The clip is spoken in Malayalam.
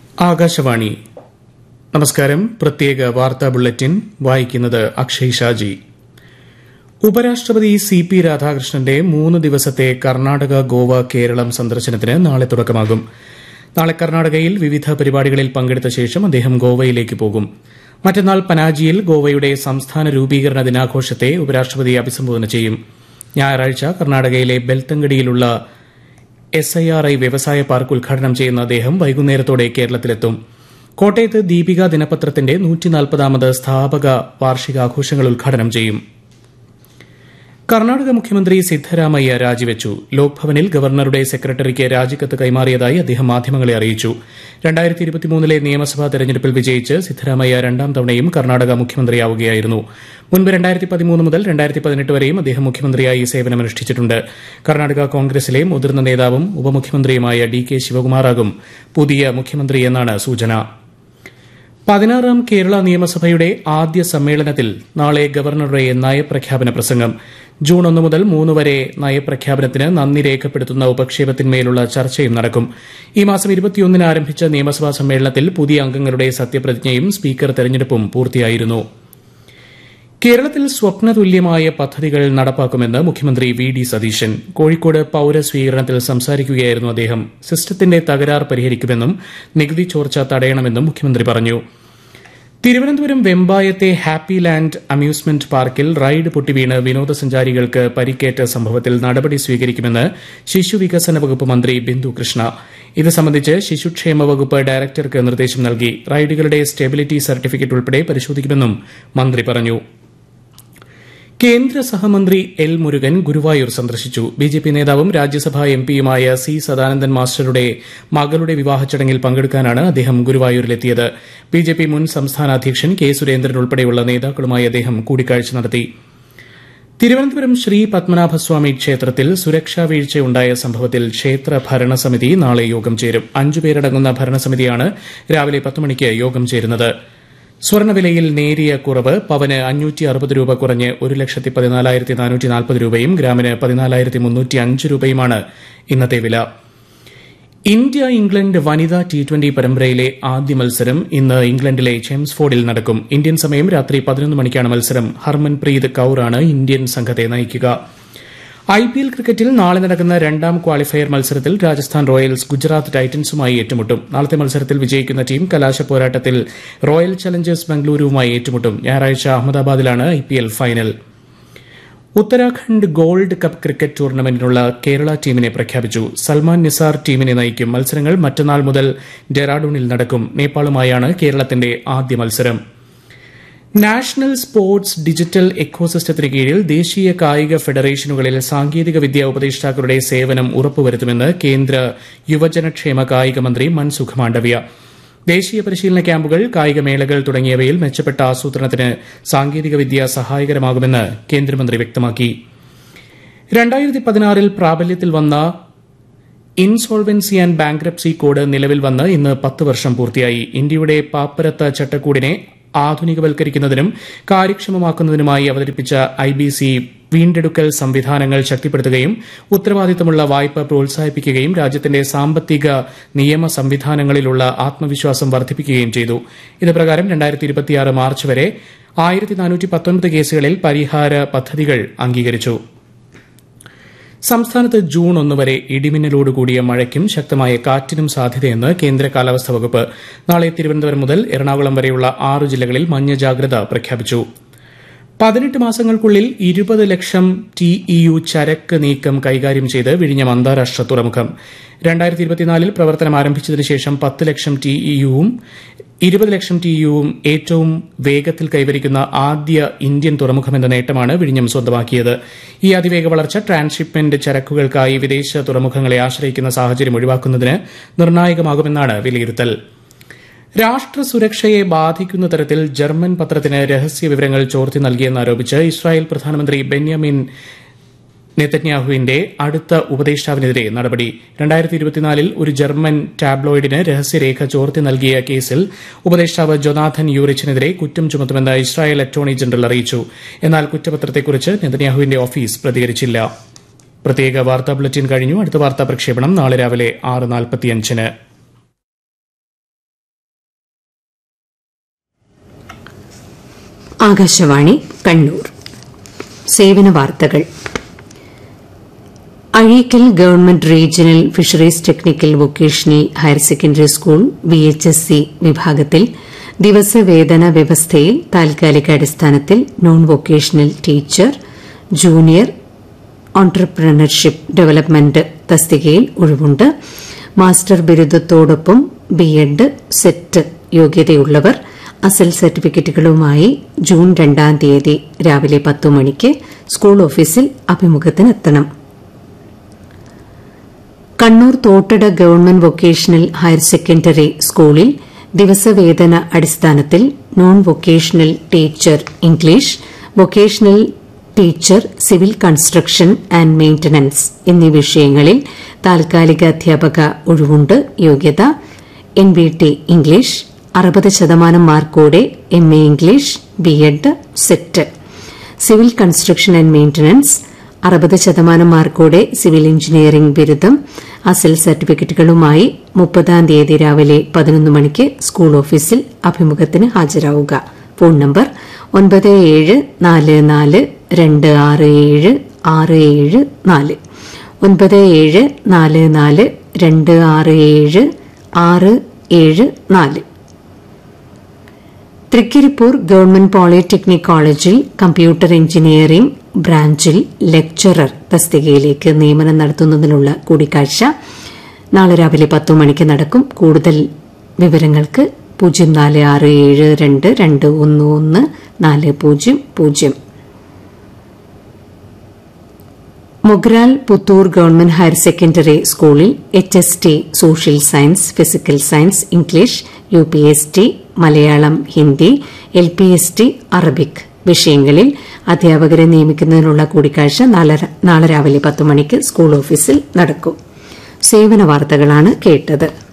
ആകാശവാണി നമസ്കാരം പ്രത്യേക വാർത്താ ബുള്ളറ്റിൻ വായിക്കുന്നത് അക്ഷയ് ഷാജി ഉപരാഷ്ട്രപതി സി പി രാധാകൃഷ്ണന്റെ മൂന്ന് ദിവസത്തെ കർണാടക ഗോവ കേരളം സന്ദർശനത്തിന് നാളെ തുടക്കമാകും നാളെ കർണാടകയിൽ വിവിധ പരിപാടികളിൽ പങ്കെടുത്ത ശേഷം അദ്ദേഹം ഗോവയിലേക്ക് പോകും മറ്റന്നാൾ പനാജിയിൽ ഗോവയുടെ സംസ്ഥാന രൂപീകരണ ദിനാഘോഷത്തെ ഉപരാഷ്ട്രപതി അഭിസംബോധന ചെയ്യും ഞായറാഴ്ച കർണാടകയിലെ ബെൽത്തങ്കടിയിലുള്ള എസ് ഐ ആർ ഐ വ്യവസായ പാർക്ക് ഉദ്ഘാടനം ചെയ്യുന്ന അദ്ദേഹം വൈകുന്നേരത്തോടെ കേരളത്തിലെത്തും കോട്ടയത്ത് ദീപിക ദിനപത്രത്തിന്റെ നൂറ്റിനാൽപ്പതാമത് സ്ഥാപക വാർഷികാഘോഷങ്ങൾ ഉദ്ഘാടനം ചെയ്യും കർണാടക മുഖ്യമന്ത്രി സിദ്ധരാമയ്യ രാജിവെച്ചു ലോക്ഭവനിൽ ഗവർണറുടെ സെക്രട്ടറിക്ക് രാജിക്കത്ത് കൈമാറിയതായി അദ്ദേഹം മാധ്യമങ്ങളെ അറിയിച്ചു ലെ നിയമസഭാ തെരഞ്ഞെടുപ്പിൽ വിജയിച്ച് സിദ്ധരാമയ്യ രണ്ടാം തവണയും കർണാടക മുഖ്യമന്ത്രിയാവുകയായിരുന്നു മുൻപ് മുതൽ വരെയും അദ്ദേഹം മുഖ്യമന്ത്രിയായി സേവനമനുഷ്ഠിച്ചിട്ടുണ്ട് കർണാടക കോൺഗ്രസിലെ മുതിർന്ന നേതാവും ഉപമുഖ്യമന്ത്രിയുമായ ഡി കെ ശിവകുമാറാകും പുതിയ മുഖ്യമന്ത്രിയെന്നാണ് സൂചന പതിനാറാം കേരള നിയമസഭയുടെ ആദ്യ സമ്മേളനത്തിൽ നാളെ ഗവർണറുടെ നയപ്രഖ്യാപന പ്രസംഗം ജൂൺ ഒന്ന് മുതൽ മൂന്ന് വരെ നയപ്രഖ്യാപനത്തിന് നന്ദി രേഖപ്പെടുത്തുന്ന ഉപക്ഷേപത്തിന്മേലുള്ള ചർച്ചയും നടക്കും ഈ മാസം ഇരുപത്തിയൊന്നിന് ആരംഭിച്ച നിയമസഭാ സമ്മേളനത്തിൽ പുതിയ അംഗങ്ങളുടെ സത്യപ്രതിജ്ഞയും സ്പീക്കർ തെരഞ്ഞെടുപ്പും പൂർത്തിയായിരുന്നു കേരളത്തിൽ സ്വപ്നതുല്യമായ പദ്ധതികൾ നടപ്പാക്കുമെന്ന് മുഖ്യമന്ത്രി വി ഡി സതീശൻ കോഴിക്കോട് പൌരസ്വീകരണത്തിൽ സംസാരിക്കുകയായിരുന്നു അദ്ദേഹം സിസ്റ്റത്തിന്റെ തകരാർ പരിഹരിക്കുമെന്നും നികുതി ചോർച്ച തടയണമെന്നും മുഖ്യമന്ത്രി പറഞ്ഞു തിരുവനന്തപുരം വെമ്പായത്തെ ഹാപ്പി ലാൻഡ് അമ്യൂസ്മെന്റ് പാർക്കിൽ റൈഡ് പൊട്ടിവീണ് വിനോദസഞ്ചാരികൾക്ക് പരിക്കേറ്റ സംഭവത്തിൽ നടപടി സ്വീകരിക്കുമെന്ന് ശിശുവികസന വകുപ്പ് മന്ത്രി ബിന്ദു കൃഷ്ണ ഇത് സംബന്ധിച്ച് ശിശുക്ഷേമ വകുപ്പ് ഡയറക്ടർക്ക് നിർദ്ദേശം നൽകി റൈഡുകളുടെ സ്റ്റെബിലിറ്റി സർട്ടിഫിക്കറ്റ് ഉൾപ്പെടെ പരിശോധിക്കുമെന്നും മന്ത്രി പറഞ്ഞു കേന്ദ്ര സഹമന്ത്രി എൽ മുരുകൻ ഗുരുവായൂർ സന്ദർശിച്ചു ബിജെപി നേതാവും രാജ്യസഭാ എംപിയുമായ സി സദാനന്ദൻ മാസ്റ്ററുടെ മകളുടെ വിവാഹ ചടങ്ങിൽ പങ്കെടുക്കാനാണ് അദ്ദേഹം ഗുരുവായൂരിലെത്തിയത് ബിജെപി മുൻ സംസ്ഥാന അധ്യക്ഷൻ കെ സുരേന്ദ്രൻ ഉൾപ്പെടെയുള്ള നേതാക്കളുമായി അദ്ദേഹം കൂടിക്കാഴ്ച നടത്തി തിരുവനന്തപുരം ശ്രീ പത്മനാഭസ്വാമി ക്ഷേത്രത്തിൽ സുരക്ഷാ വീഴ്ചയുണ്ടായ സംഭവത്തിൽ ക്ഷേത്ര ഭരണസമിതി നാളെ യോഗം ചേരും അഞ്ചുപേരടങ്ങുന്ന ഭരണസമിതിയാണ് രാവിലെ പത്ത് മണിക്ക് യോഗം ചേരുന്നത് സ്വർണ്ണവിലയിൽ നേരിയ കുറവ് പവന് അഞ്ഞൂറ്റി അറുപത് രൂപ കുറഞ്ഞ് ഒരു ലക്ഷത്തി പതിനാലായിരത്തി നാനൂറ്റി നാൽപ്പത് രൂപയും ഗ്രാമിന് പതിനാലായിരത്തി മുന്നൂറ്റി അഞ്ച് രൂപയുമാണ് ഇന്നത്തെ വില ഇന്ത്യ ഇംഗ്ലണ്ട് വനിതാ ടി ട്വന്റി പരമ്പരയിലെ ആദ്യ മത്സരം ഇന്ന് ഇംഗ്ലണ്ടിലെ ചെംസ്ഫോർഡിൽ നടക്കും ഇന്ത്യൻ സമയം രാത്രി പതിനൊന്ന് മണിക്കാണ് മത്സരം ഹർമൻപ്രീത് കൌറാണ് ഇന്ത്യൻ സംഘത്തെ നയിക്കുക ഐ പി എൽ ക്രിക്കറ്റിൽ നാളെ നടക്കുന്ന രണ്ടാം ക്വാളിഫയർ മത്സരത്തിൽ രാജസ്ഥാൻ റോയൽസ് ഗുജറാത്ത് ടൈറ്റൻസുമായി ഏറ്റുമുട്ടും നാളത്തെ മത്സരത്തിൽ വിജയിക്കുന്ന ടീം കലാശ പോരാട്ടത്തിൽ റോയൽ ചലഞ്ചേഴ്സ് ബംഗളൂരുവുമായി ഏറ്റുമുട്ടും ഞായറാഴ്ച അഹമ്മദാബാദിലാണ് I P L final Uttarakhand gold cup cricket ടൂർണമെന്റിനുള്ള കേരള ടീമിനെ പ്രഖ്യാപിച്ചു സൽമാൻ നിസാർ ടീമിനെ നയിക്കും മത്സരങ്ങൾ മറ്റന്നാൾ മുതൽ ഡെറാഡൂണിൽ നടക്കും നേപ്പാളുമായാണ് കേരളത്തിന്റെ ആദ്യ മത്സരം നാഷണൽ സ്പോർട്സ് ഡിജിറ്റൽ എക്കോസിസ്റ്റത്തിന് കീഴിൽ ദേശീയ കായിക ഫെഡറേഷനുകളിൽ സാങ്കേതിക വിദ്യാ ഉപദേഷ്ടാക്കളുടെ സേവനം ഉറപ്പുവരുത്തുമെന്ന് കേന്ദ്ര യുവജനക്ഷേമ കായിക മന്ത്രി മൻസുഖ് മാണ്ഡവ്യ ദേശീയ പരിശീലന ക്യാമ്പുകൾ കായികമേളകൾ തുടങ്ങിയവയിൽ മെച്ചപ്പെട്ട ആസൂത്രണത്തിന് സാങ്കേതികവിദ്യ സഹായകരമാകുമെന്ന് കേന്ദ്രമന്ത്രി വ്യക്തമാക്കി രണ്ടായിരത്തി പതിനാറിൽ പ്രാബല്യത്തിൽ വന്ന ഇൻസോൾവൻസി ആൻഡ് ബാങ്ക്രപ്സി കോഡ് നിലവിൽ വന്ന് ഇന്ന് പത്ത് വർഷം പൂർത്തിയായി ഇന്ത്യയുടെ പാപ്പരത്ത ചട്ടക്കൂടിനെ ആധുനികവൽക്കരിക്കുന്നതിനും കാര്യക്ഷമമാക്കുന്നതിനുമായി അവതരിപ്പിച്ച ഐ ബി സി വീണ്ടെടുക്കൽ സംവിധാനങ്ങൾ ശക്തിപ്പെടുത്തുകയും ഉത്തരവാദിത്തമുള്ള വായ്പ പ്രോത്സാഹിപ്പിക്കുകയും രാജ്യത്തിന്റെ സാമ്പത്തിക നിയമ സംവിധാനങ്ങളിലുള്ള ആത്മവിശ്വാസം വർദ്ധിപ്പിക്കുകയും ചെയ്തു ഇത് പ്രകാരം മാർച്ച് വരെ ആയിരത്തി കേസുകളിൽ പരിഹാര പദ്ധതികൾ അംഗീകരിച്ചു സംസ്ഥാനത്ത് ജൂൺ ഒന്ന് വരെ ഇടിമിന്നലോടുകൂടിയ മഴയ്ക്കും ശക്തമായ കാറ്റിനും സാധ്യതയെന്ന് കേന്ദ്ര കാലാവസ്ഥാ വകുപ്പ് നാളെ തിരുവനന്തപുരം മുതൽ എറണാകുളം വരെയുള്ള ആറ് ജില്ലകളിൽ മഞ്ഞ ജാഗ്രത പ്രഖ്യാപിച്ചു പതിനെട്ട് മാസങ്ങൾക്കുള്ളിൽ ഇരുപത് ലക്ഷം ടി ഇ യു ചരക്ക് നീക്കം കൈകാര്യം ചെയ്ത് വിഴിഞ്ഞം അന്താരാഷ്ട്ര തുറമുഖം രണ്ടായിരത്തി ഇരുപത്തിനാലിൽ പ്രവർത്തനം ആരംഭിച്ചതിനു ശേഷം പത്ത് ലക്ഷം ടി ഇ യുവും ഇരുപത് ലക്ഷം ടി യുവും ഏറ്റവും വേഗത്തിൽ കൈവരിക്കുന്ന ആദ്യ ഇന്ത്യൻ തുറമുഖമെന്ന നേട്ടമാണ് വിഴിഞ്ഞം സ്വന്തമാക്കിയത് ഈ അതിവേഗ വളർച്ച ട്രാൻസ്ഷിപ്മെന്റ് ചരക്കുകൾക്കായി വിദേശ തുറമുഖങ്ങളെ ആശ്രയിക്കുന്ന സാഹചര്യം ഒഴിവാക്കുന്നതിന് നിർണായകമാകുമെന്നാണ് വിലയിരുത്തൽ രാഷ്ട്ര സുരക്ഷയെ ബാധിക്കുന്ന തരത്തിൽ ജർമ്മൻ പത്രത്തിന് രഹസ്യ വിവരങ്ങൾ ചോർത്തി നൽകിയെന്നാരോപിച്ച് ഇസ്രായേൽ പ്രധാനമന്ത്രി ബെന്യാമിൻ നെതന്യാഹുവിന്റെ അടുത്ത ഉപദേഷ്ടാവിനെതിരെ നടപടി രണ്ടായിരത്തി ഇരുപത്തിനാലിൽ ഒരു ജർമ്മൻ ടാബ്ലോയിഡിന് രഹസ്യരേഖ ചോർത്തി നൽകിയ കേസിൽ ഉപദേഷ്ടാവ് ജൊനാഥൻ യൂറിച്ചിനെതിരെ കുറ്റം ചുമത്തുമെന്ന് ഇസ്രായേൽ അറ്റോർണി ജനറൽ അറിയിച്ചു എന്നാൽ കുറ്റപത്രത്തെക്കുറിച്ച് നെതന്യാഹുവിന്റെ ഓഫീസ് പ്രതികരിച്ചില്ല പ്രത്യേക വാർത്താ ബുള്ളറ്റിൻ കഴിഞ്ഞു അടുത്ത വാർത്താ പ്രക്ഷേപണം നാളെ രാവിലെ ആറ് നാൽപ്പത്തിയഞ്ചിന് ആകാശവാണി കണ്ണൂർ സേവന വാർത്തകൾ Azhikkal government regional fisheries technical vocational higher secondary school V H S C വിഭാഗത്തിൽ ദിവസവേതന വ്യവസ്ഥയിൽ താൽക്കാലിക അടിസ്ഥാനത്തിൽ non vocational teacher junior entrepreneurship development തസ്തികയിൽ ഒഴിവുണ്ട് മാസ്റ്റർ ബിരുദത്തോടൊപ്പം ബി എഡ് സെറ്റ് യോഗ്യതയുള്ളവർ അസൽ സർട്ടിഫിക്കറ്റുകളുമായി ജൂൺ രണ്ടാം തീയതി രാവിലെ പത്തു മണിക്ക് സ്കൂൾ ഓഫീസിൽ അഭിമുഖത്തിനെത്തണം Kannur Thottada government vocational higher secondary സ്കൂളിൽ ദിവസവേതന അടിസ്ഥാനത്തിൽ non vocational teacher English vocational teacher civil construction and maintenance എന്നീ വിഷയങ്ങളിൽ താൽക്കാലിക അധ്യാപക ഒഴിവുണ്ട് യോഗ്യത എൻ വി ടി ഇംഗ്ലീഷ് അറുപത് ശതമാനം മാർക്കോടെ M A English B Ed SET civil construction and maintenance അറുപത് ശതമാനം മാർക്കോടെ സിവിൽ എഞ്ചിനീയറിംഗ് ബിരുദം അസൽ സർട്ടിഫിക്കറ്റുകളുമായി മുപ്പതാം തീയതി രാവിലെ പതിനൊന്ന് മണിക്ക് സ്കൂൾ ഓഫീസിൽ അഭിമുഖത്തിന് ഹാജരാവുക ഫോൺ നമ്പർ ഒൻപത് ഏഴ് നാല് നാല് രണ്ട് ആറ് ഏഴ് ആറ് ഏഴ് നാല് ഒൻപത് ഏഴ് നാല് നാല് രണ്ട് ആറ് ഏഴ് ആറ് ഏഴ് നാല് തൃക്കരിപ്പൂർ ഗവൺമെന്റ് പോളിടെക്നിക് കോളേജിൽ കമ്പ്യൂട്ടർ എഞ്ചിനീയറിംഗ് ബ്രാഞ്ചിൽ ലെക്ചറർ തസ്തികയിലേക്ക് നിയമനം നടത്തുന്നതിനുള്ള കൂടിക്കാഴ്ച നാളെ രാവിലെ പത്തു മണിക്ക് നടക്കും കൂടുതൽ വിവരങ്ങൾക്ക് പൂജ്യം നാല് ആറ് ഏഴ് രണ്ട് രണ്ട് ഒന്ന് ഒന്ന് നാല് പൂജ്യം പൂജ്യം Mogral Puthur government higher secondary സ്കൂളിൽ H S T social science physical science English U P S T Malayalam Hindi L P S T Arabic വിഷയങ്ങളിൽ അധ്യാപകരെ നിയമിക്കുന്നതിനുള്ള കൂടിക്കാഴ്ച നാളെ രാവിലെ പത്ത് മണിക്ക് സ്കൂൾ ഓഫീസിൽ നടക്കും സേവന വാർത്തകളാണ് കേട്ടത്